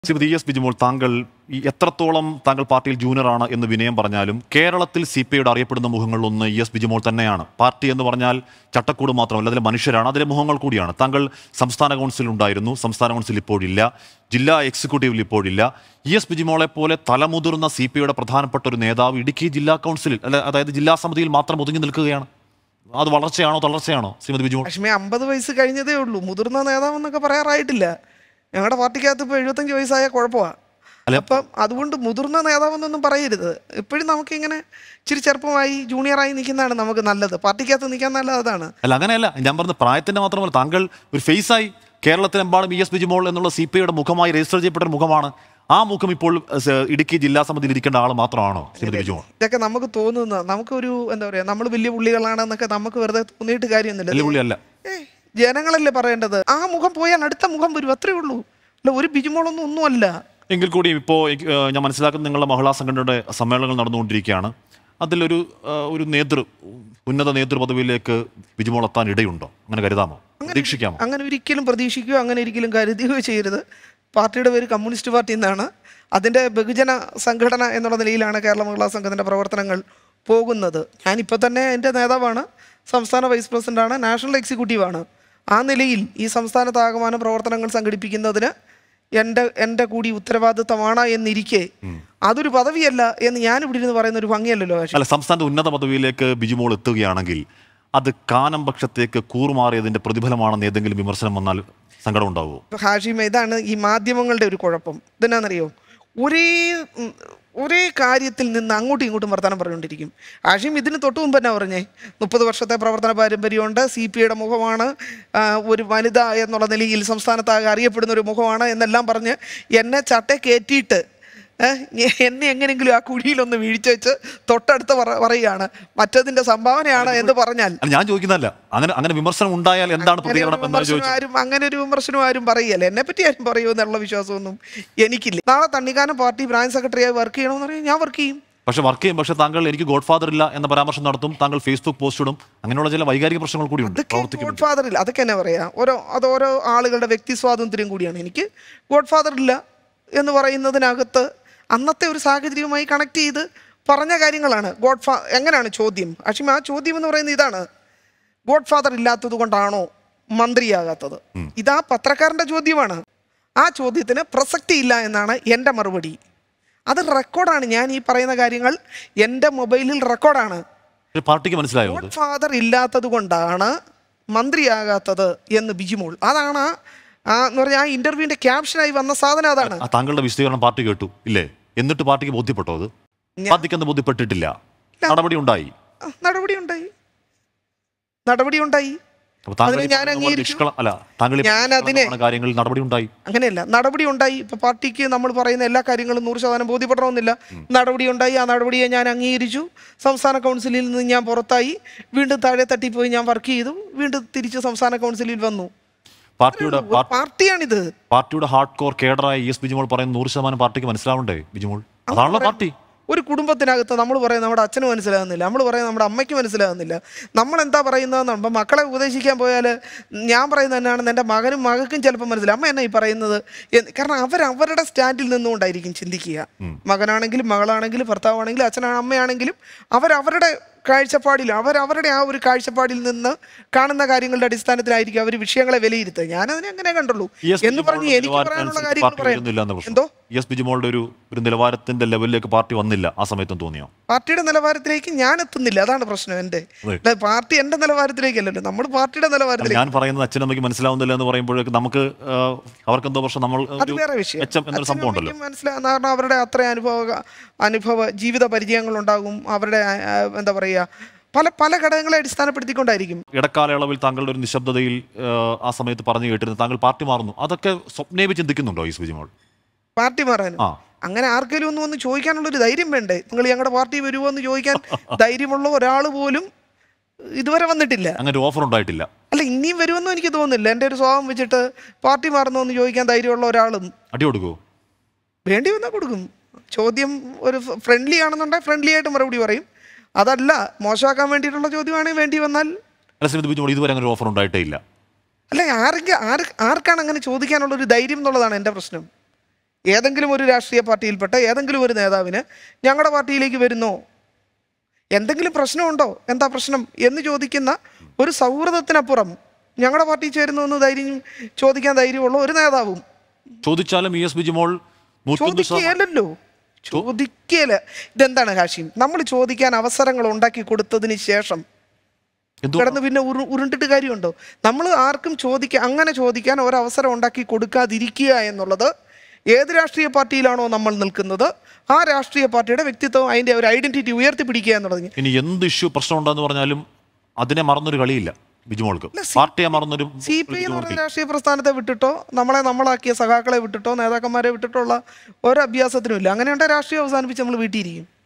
Shrimati E S Bijimol താങ്കൾ ഈ എത്രത്തോളം താങ്കൾ പാർട്ടിയിൽ ജൂനിയറാണ് എന്ന് വിനയം പറഞ്ഞാലും കേരളത്തിൽ സി പി ഐയുടെ അറിയപ്പെടുന്ന മുഖങ്ങളിലൊന്ന് ഇ എസ് ബിജിമോൾ തന്നെയാണ് പാർട്ടി എന്ന് പറഞ്ഞാൽ ചട്ടക്കൂട് മാത്രമല്ല അതിലെ മനുഷ്യരാണ് അതിലെ മുഖങ്ങൾ കൂടിയാണ് താങ്കൾ സംസ്ഥാന കൗൺസിൽ ഉണ്ടായിരുന്നു സംസ്ഥാന കൗൺസിൽ ഇപ്പോഴില്ല ജില്ലാ എക്സിക്യൂട്ടീവിൽ ഇപ്പോഴില്ല ഇ എസ് ബിജിമോളെ പോലെ തലമുതിർന്ന സി പി ഐയുടെ പ്രധാനപ്പെട്ട ഒരു നേതാവ് ഇടുക്കി ജില്ലാ കൗൺസിലിൽ അല്ല അതായത് ജില്ലാ സമിതിയിൽ മാത്രം ഒതുങ്ങി നിൽക്കുകയാണ് അത് വളർച്ചയാണോ തളർച്ചയാണോ ശ്രീമതി ബിജിമോൾ ലക്ഷ്മി അമ്പത് വയസ്സ് കഴിഞ്ഞതേ ഉള്ളൂ മുതിർന്ന നേതാവെന്നൊക്കെ പറയാറായിട്ടില്ല ഞങ്ങളുടെ പാർട്ടിക്കകത്ത് ഇപ്പോൾ എഴുപത്തഞ്ച് വയസ്സായ കുഴപ്പമാണ് അല്ല, അപ്പം അതുകൊണ്ട് മുതിർന്ന നേതാവെന്നൊന്നും പറയരുത് എപ്പോഴും നമുക്കിങ്ങനെ ഇച്ചിരി ചെറുപ്പമായി ജൂനിയറായി നിൽക്കുന്നതാണ് നമുക്ക് നല്ലത് പാർട്ടിക്കകത്ത് നിൽക്കാൻ നല്ലത് അതാണ് അല്ല അങ്ങനെയല്ല ഞാൻ പറഞ്ഞ പ്രായത്തിന്റെ മാത്രമല്ല താങ്കൾ ഒരു ഫേസായി കേരളത്തിലെമ്പാടും ഇ എസ് ബിജിമോൾ എന്നുള്ള സി പി ഐയുടെ മുഖമായി രജിസ്റ്റർ ചെയ്യപ്പെട്ട ഒരു മുഖമാണ് ആ മുഖം ഇപ്പോൾ സ- ഇടുക്കി ജില്ലാ സമിതിയിൽ ഇരിക്കേണ്ട ആൾ മാത്രമാണോ ശ്രീമതി ബിജിമോൾ ഇതൊക്കെ നമുക്ക് തോന്നുന്ന നമുക്കൊരു എന്താ പറയുക നമ്മൾ വലിയ പുള്ളികളാണെന്നൊക്കെ നമുക്ക് വെറുതെ തോന്നിയിട്ട് കാര്യമൊന്നുമില്ല വലിയ പുള്ളിയല്ല ഏയ് ജനങ്ങളല്ലേ പറയേണ്ടത് ആ മുഖം പോയാൽ അടുത്ത മുഖം വരും അത്രേ ഉള്ളൂ അല്ല ഒരു ബിജുമോളൊന്നും ഒന്നുമല്ല എങ്കിൽ കൂടി ഇപ്പോൾ ഞാൻ മനസ്സിലാക്കുന്ന നിങ്ങളുടെ മഹിളാ സംഘടനയുടെ സമ്മേളനങ്ങൾ നടന്നുകൊണ്ടിരിക്കുകയാണ് അതിലൊരു ആ, ഒരു നേതൃ ഉന്നത നേതൃപദവിയിലേക്ക് ബിജിമോൾ എത്താൻ ഇടയുണ്ടോ അങ്ങനെ കരുതാമോ പ്രതീക്ഷിക്കാമോ അങ്ങനെ ഒരിക്കലും പ്രതീക്ഷിക്കുകയോ അങ്ങനെ ഒരിക്കലും കരുതുകയോ ചെയ്യരുത് പാർട്ടിയുടെ പേര് കമ്മ്യൂണിസ്റ്റ് പാർട്ടി എന്നാണ് അതിൻ്റെ ബഹുജന സംഘടന എന്നുള്ള നിലയിലാണ് കേരള മഹിളാ സംഘത്തിൻ്റെ പ്രവർത്തനങ്ങൾ പോകുന്നത് ഞാനിപ്പോൾ തന്നെ എൻ്റെ നേതാവാണ് സംസ്ഥാന വൈസ് പ്രസിഡൻ്റാണ് നാഷണൽ എക്സിക്യൂട്ടീവാണ് ആ നിലയിൽ ഈ സംസ്ഥാനത്താകമാനം പ്രവർത്തനങ്ങൾ സംഘടിപ്പിക്കുന്നതിന് എൻ്റെ എൻ്റെ കൂടി ഉത്തരവാദിത്തമാണ് എന്നിരിക്കെ അതൊരു പദവിയല്ല എന്ന് ഞാൻ ഇവിടെ ഇരുന്ന് പറയുന്ന ഒരു ഭംഗിയല്ലല്ലോ ആശി. അല്ല സംസ്ഥാനത്തെ ഉന്നത പദവിയിലേക്ക് ബിജിമോൾ എത്തുകയാണെങ്കിൽ അത് കാനം പക്ഷത്തേക്ക് കൂറുമാറിയതിന്റെ പ്രതിഫലമാണെന്ന് ഏതെങ്കിലും വിമർശനം വന്നാൽ സങ്കടം ഉണ്ടാവുമോ ഹാഷിമ ഇതാണ് ഈ മാധ്യമങ്ങളുടെ ഒരു കുഴപ്പം ഇതെന്നാണെന്നറിയോ ഒരേ ഉം, ഒരേ കാര്യത്തിൽ നിന്ന് അങ്ങോട്ടും ഇങ്ങോട്ടും വർത്തമാനം പറഞ്ഞുകൊണ്ടിരിക്കും ഹാഷിം ഇതിന് തൊട്ട് മുമ്പ് എന്നാ പറഞ്ഞേ മുപ്പത് വർഷത്തെ പ്രവർത്തന പാരമ്പര്യമുണ്ട് സി പി ഐയുടെ മുഖമാണ് ആ, ഒരു വനിത എന്നുള്ള നിലയിൽ സംസ്ഥാനത്താകെ അറിയപ്പെടുന്ന ഒരു മുഖമാണ് എന്നെല്ലാം പറഞ്ഞ് എന്നെ ചട്ട കയറ്റിയിട്ട് ഏഹ്, ഞ- എന്നെ എങ്ങനെയെങ്കിലും ആ കുഴിയിലൊന്ന് വീഴ്ച വെച്ച് തൊട്ടടുത്ത് പറ- പറയുകയാണ് മറ്റതിൻ്റെ സംഭാവനയാണ് എന്ന് പറഞ്ഞാൽ അല്ല ഞാൻ ചോദിക്കുന്നതല്ല അങ്ങനെ അങ്ങനെ വിമർശനം ഉണ്ടായാൽ എന്താണ് അങ്ങനെ ഒരു പ്രതികരണം എന്നാണ് വിമർശനം ചോദിച്ചത് ആരും അങ്ങനെ ഒരു വിമർശനം ആരും പറയല്ല എന്നെ പറ്റി ആരും പറയുമെന്നുള്ള വിശ്വാസമൊന്നും എനിക്കില്ല നാളെ തണ്ണിക്കാനം പാർട്ടി ബ്രാഞ്ച് സെക്രട്ടറിയായി വർക്ക് ചെയ്യണമെന്ന് പറഞ്ഞാൽ ഞാൻ വർക്ക് ചെയ്യും പക്ഷെ വർക്ക് ചെയ്യും പക്ഷെ താങ്കൾ എനിക്ക് ഗോഡ് ഫാദർ ഇല്ല എന്ന പരാമർശം നടത്തും താങ്കൾ ഫേസ്ബുക്ക് പോസ്റ്റ് ഇടും അങ്ങനെയുള്ള ചില വൈകാരിക പ്രശ്നങ്ങൾ കൂടി ഉണ്ട് അതൊക്കെ പ്രവർത്തിക്കുന്നുണ്ട് ഗോഡ് ഫാദർ ഇല്ല അതൊക്കെ എന്നെ പറയാ ഓരോ അത് ഓരോ ആളുകളുടെ വ്യക്തി സ്വാതന്ത്ര്യം കൂടിയാണ് എനിക്ക് ഗോഡ് ഫാദർ ഇല്ല എന്ന് പറയുന്നതിനകത്ത് അന്നത്തെ ഒരു സാഹചര്യവുമായി കണക്ട് ചെയ്ത് പറഞ്ഞ കാര്യങ്ങളാണ് ഗോഡ് ഫാ എങ്ങനെയാണ് ചോദ്യം അഷിമ ആ ചോദ്യം എന്ന് പറയുന്നത് ഇതാണ് ഗോഡ് ഫാദർ ഇല്ലാത്തത് കൊണ്ടാണോ മന്ത്രിയാകാത്തത് ഇതാ പത്രക്കാരൻ്റെ ചോദ്യമാണ് ആ ചോദ്യത്തിന് പ്രസക്തി ഇല്ല എന്നാണ് എൻ്റെ മറുപടി അത് റെക്കോർഡാണ് ഞാൻ ഈ പറയുന്ന കാര്യങ്ങൾ എൻ്റെ മൊബൈലിൽ റെക്കോർഡാണ് പക്ഷെ പാർട്ടിക്ക് മനസ്സിലായോ അത് ഗോഡ് ഫാദർ ഇല്ലാത്തത് കൊണ്ടാണ് മന്ത്രിയാകാത്തത് എന്ന് ബിജിമോൾ അതാണ് ആ- ആ എന്ന് പറഞ്ഞാൽ ആ ഇന്റർവ്യൂവിന്റെ ക്യാപ്ഷനായി വന്ന സാധനം അതാണ് ആ താങ്കളുടെ വിശദീകരണം പാർട്ടി കേട്ടു ഇല്ലേ എന്നിട്ട് പാർട്ടിക്ക് ബോധ്യപ്പെട്ടോ അത് പാർട്ടിക്ക് അന്ന് ബോധ്യപ്പെട്ടിട്ടില്ല നടപടി ഉണ്ടായി ആ, നടപടി ഉണ്ടായി നടപടി ഉണ്ടായി അപ്പൊ താങ്കൾ അതിനെ ഈ ഞാൻ പറഞ്ഞ പോലെ അംഗീകരിച്ചു. നിഷ്കള- അല്ല താങ്കൾ ഈ ഞാൻ പറഞ്ഞ അതിനെ- നിഷ്കളങ്കമായ കാര്യങ്ങളിൽ നടപടി ഉണ്ടായി അങ്ങനെയല്ല നടപടി ഉണ്ടായി ഇപ്പൊ പാർട്ടിക്ക് നമ്മൾ പറയുന്ന എല്ലാ കാര്യങ്ങളും നൂറ് ശതമാനം ബോധ്യപ്പെടണമെന്നില്ല നടപടി ഉണ്ടായി ആ നടപടിയെ ഞാൻ അംഗീകരിച്ചു സംസ്ഥാന കൗൺസിലിൽ നിന്ന് ഞാൻ പുറത്തായി വീണ്ടും താഴെ തട്ടിപ്പോയി ഞാൻ വർക്ക് ചെയ്തു വീണ്ടും തിരിച്ച് സംസ്ഥാന കൗൺസിലിൽ വന്നു പാർട്ടിയുടെ ഒരു പാർ- പാർട്ടിയാണിത് പാർട്ടിയുടെ ഹാർഡ് കോർ കേഡറായ ഇ എസ് ബിജിമോൾ പറയുന്ന നൂറ് ശതമാനം പാർട്ടിക്ക് മനസ്സിലാവണ്ടേ ബിജിമോൾ അതാണല്ലോ പാർട്ടി ഒരു കുടുംബത്തിനകത്ത് നമ്മൾ പറയും നമ്മുടെ അച്ഛന് മനസ്സിലാകുന്നില്ല നമ്മൾ പറയും നമ്മുടെ അമ്മയ്ക്ക് മനസ്സിലാകുന്നില്ല നമ്മൾ എന്താ പറയുന്നതെന്ന് ഇപ്പം മക്കളെ ഉപദേശിക്കാൻ പോയാൽ ഞാൻ പറയുന്നത് തന്നെയാണെന്ന് എൻ്റെ മകനും മകൾക്കും ചിലപ്പോൾ മനസ്സിലാവും അമ്മ എന്നാ ഈ പറയുന്നത് എന്ന് കാരണം അവർ അവരുടെ സ്റ്റാൻഡിൽ നിന്നുകൊണ്ടായിരിക്കും ചിന്തിക്കുക മകനാണെങ്കിലും മകളാണെങ്കിലും ഭർത്താവാണെങ്കിലും അച്ഛനാണ് അമ്മയാണെങ്കിലും അവരവരുടെ കാഴ്ചപ്പാടിൽ അവരവരുടെ ആ ഒരു കാഴ്ചപ്പാടിൽ നിന്ന് കാണുന്ന കാര്യങ്ങളുടെ അടിസ്ഥാനത്തിലായിരിക്കും അവർ വിഷയങ്ങളെ വിലയിരുത്തുക ഞാനതിനെ അങ്ങനെ കണ്ടുള്ളൂ ഇ എസ് എന്ന് പറഞ്ഞ് ബിജിമോളുടെ എനിക്ക് പറയാനുള്ള നിലവാരത്തിനനുസരിച്ച് കാര്യങ്ങൾ പാർട്ടി പറയാം വരുന്നില്ല എന്ന പ്രശ്നം എന്തോ ഇ എസ് ബിജിമോളുടെ ഒരു ഒരു നിലവാരത്തിന്റെ ലെവലിലേക്ക് പാർട്ടി വന്നില്ല ആ സമയത്തും തോന്നിയോ പാർട്ടിയുടെ നിലവാരത്തിലേക്ക് ഞാൻ എത്തുന്നില്ല അതാണ് പ്രശ്നം എൻ്റെ അതെ. അല്ല, പാർട്ടി എൻ്റെ നിലവാരത്തിലേക്കല്ലല്ലോ നമ്മൾ പാർട്ടിയുടെ അല്ല, നിലവാരത്തിലേക്ക് ഞാൻ പറയുന്നത് അച്ഛനമ്മയ്ക്ക് മനസ്സിലാവുന്നില്ല എന്ന് പറയുമ്പോഴേക്ക് നമുക്ക് ആ, അവർക്കെന്തോ പക്ഷെ നമ്മൾ അത് ഒരു വേറെ വിഷയം മെച്ചം എന്നൊരു സംഭവം ഉണ്ടല്ലോ അച്ഛനും മനസ്സിലാകുന്ന കാരണം അവരുടെ അത്ര അനുഭവ അനുഭവ ജീവിത പരിചയങ്ങളുണ്ടാകും അവരുടെ ആ, ആ, എന്താ പറയുക പല പല ഘടകങ്ങളെ അടിസ്ഥാനപ്പെടുത്തിക്കൊണ്ടായിരിക്കും ഇടക്കാലയളവിൽ താങ്കളുടെ ഒരു നിശബ്ദതയിൽ ആ, ആ സമയത്ത് പറഞ്ഞു കേട്ടിരുന്നു താങ്കൾ പാർട്ടി മാറുന്നു അതൊക്കെ സ്വപ്നേവി ചിന്തിക്കുന്നുണ്ടോ ഈ ബിജിമോൾ പാർട്ടി മാറാനും ആ അങ്ങനെ ആർക്കെങ്കിലും ഒന്നും വന്ന് ചോദിക്കാനുള്ളൊരു ധൈര്യം വേണ്ടേ നിങ്ങൾ ഞങ്ങളുടെ പാർട്ടി വരുമോ എന്ന് ചോദിക്കാൻ ധൈര്യമുള്ള ഒരാൾ പോലും ഇതുവരെ വന്നിട്ടില്ല അങ്ങനെ ഒരു ഓഫർ ഉണ്ടായിട്ടില്ല അല്ല ഇനിയും വരുമെന്നും എനിക്ക് തോന്നുന്നില്ല എൻ്റെ ഒരു സ്വഭാവം വെച്ചിട്ട് പാർട്ടി മാറുന്നോ എന്ന് ചോദിക്കാൻ ധൈര്യമുള്ള ഒരാളും അടി കൊടുക്കുവോ വേണ്ടി വന്നാൽ കൊടുക്കും ചോദ്യം ഒരു ഫ്രണ്ട്ലി ആണെന്നുണ്ടെങ്കിൽ ഫ്രണ്ട്ലി ആയിട്ട് മറുപടി പറയും അതല്ല മോശമാക്കാൻ വേണ്ടിയിട്ടുള്ള ചോദ്യമാണെങ്കിൽ വേണ്ടി വന്നാൽ അല്ല സ്മിത് ബിജിമോൾ ഇതുവരെ അങ്ങനെ ഒരു ഓഫർ ഉണ്ടായിട്ടേ ഇല്ല അല്ല ആർക്ക് ആർ ആർക്കാണ് അങ്ങനെ ചോദിക്കാനുള്ള ഒരു ധൈര്യം എന്നുള്ളതാണ് എൻ്റെ പ്രശ്നം ഏതെങ്കിലും ഒരു രാഷ്ട്രീയ പാർട്ടിയിൽപ്പെട്ട ഏതെങ്കിലും ഒരു നേതാവിന് ഞങ്ങളുടെ പാർട്ടിയിലേക്ക് വരുന്നോ എന്തെങ്കിലും പ്രശ്നമുണ്ടോ എന്താ പ്രശ്നം എന്ന് ചോദിക്കുന്ന ഒരു സൗഹൃദത്തിനപ്പുറം ഞങ്ങളുടെ പാർട്ടി ചേരുന്നു എന്ന് ധൈര്യം ചോദിക്കാൻ ധൈര്യമുള്ള ഒരു നേതാവും ചോദിച്ചാലും ഇ എസ് ബിജിമോൾ നൂറ്റൊന്ന് ശതമാനം ചോദിക്കുകയല്ലോ ചോദിക്കല ഇതെന്താണ് ഹാഷിം നമ്മൾ ചോദിക്കാൻ അവസരങ്ങൾ ഉണ്ടാക്കി കൊടുത്തതിന് ശേഷം എന്തുകൊണ്ടാണ് കിടന്ന് പിന്നെ ഉരു ഉരുണ്ടിട്ട് കാര്യമുണ്ടോ നമ്മൾ ആർക്കും ചോദിക്കാൻ അങ്ങനെ ചോദിക്കാൻ ഒരവസരം ഉണ്ടാക്കി കൊടുക്കാതിരിക്കുക എന്നുള്ളത് ഏത് രാഷ്ട്രീയ പാർട്ടിയിലാണോ നമ്മൾ നിൽക്കുന്നത് ആ രാഷ്ട്രീയ പാർട്ടിയുടെ വ്യക്തിത്വം അതിൻ്റെ ഒരു ഐഡന്റിറ്റി ഉയർത്തിപ്പിടിക്കുക എന്നുള്ളത് ഇനി എന്ത് ഇഷ്യൂ പ്രശ്നമുണ്ടെന്ന് പറഞ്ഞാലും അതിനെ മറന്നൊരു കളിയില്ല ബിജിമോൾക്ക് പാർട്ടിയെ മറന്നൊരു സി പി എന്ന് പറഞ്ഞ രാഷ്ട്രീയ പ്രസ്ഥാനത്തെ വിട്ടിട്ടോ നമ്മളെ നമ്മളാക്കിയ സഖാക്കളെ വിട്ടിട്ടോ നേതാക്കന്മാരെ വിട്ടിട്ടോ ഉള്ള ഒരു അഭ്യാസത്തിനും ഇല്ല അങ്ങനെയുണ്ടെ രാഷ്ട്രീയം അവസാനിപ്പിച്ച് നമ്മൾ വീട്ടിയിരിക്കും